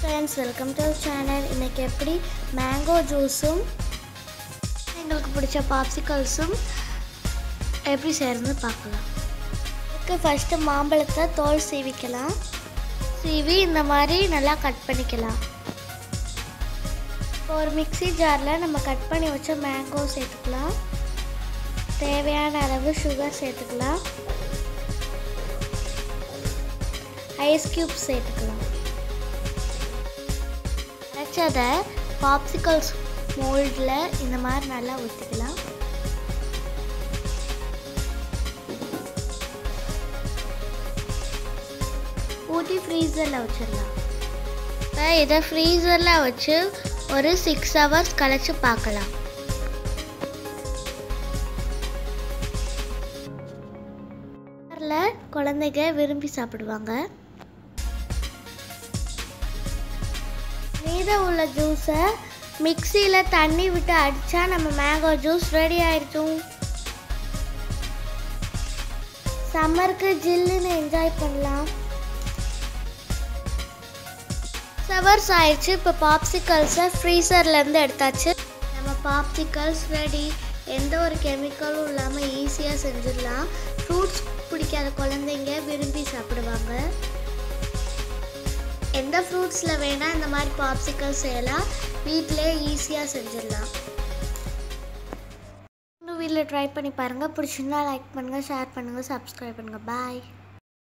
friends welcome to channel இன்றைக்கி எப்படி mango ஜூஸும் எங்களுக்கு பிடிச்ச பாப்சிகல்ஸும் எப்படி செய்கிறதுன்னு பார்க்கலாம் இதுக்கு ஃபஸ்ட்டு மாம்பழத்தை தோல் சீவிக்கலாம் சீவி இந்த மாதிரி நல்லா கட் பண்ணிக்கலாம் இப்போ ஒரு மிக்ஸி ஜாரில் நம்ம கட் பண்ணி வச்ச மேங்கோ சேர்த்துக்கலாம் தேவையான அளவு சுகர் சேர்த்துக்கலாம் ஐஸ் க்யூப் சேர்த்துக்கலாம் அரைச்சதை பாப்சிகல்ஸ் மோல்டில் இந்த மாதிரி நல்லா ஊற்றிக்கலாம் ஊற்றி ஃப்ரீசரில் வச்சிடலாம் இப்போ இதை ஃப்ரீசரில் வச்சு ஒரு சிக்ஸ் ஹவர்ஸ் கழிச்சு பார்க்கலாம் குழந்தைங்க விரும்பி சாப்பிடுவாங்க மீதம் உள்ள ஜூஸை மிக்சியில் தண்ணி விட்டு அடித்தா நம்ம மேங்கோ ஜூஸ் ரெடி ஆயிடுச்சும் சம்மருக்கு ஜில்லுன்னு என்ஜாய் பண்ணலாம் ஹவர்ஸ் ஆயிடுச்சு இப்போ பாப்சிகல்ஸை ஃப்ரீசர்லேருந்து எடுத்தாச்சு நம்ம பாப்சிகல்ஸ் ரெடி எந்த ஒரு கெமிக்கலும் இல்லாமல் ஈஸியாக செஞ்சிடலாம் ஃப்ரூட்ஸ் பிடிக்காத குழந்தைங்க விரும்பி சாப்பிடுவாங்க எந்த ஃப்ரூட்ஸில் வேணால் இந்த மாதிரி பாப்சிக்கல் செய்யலாம் வீட்டிலே ஈஸியாக செஞ்சிடலாம் இன்னும் வீட்டில் ட்ரை பண்ணி பாருங்கள் பிடிச்சிருந்தா லைக் பண்ணுங்கள் ஷேர் பண்ணுங்கள் சப்ஸ்கிரைப் பண்ணுங்கள் பாய்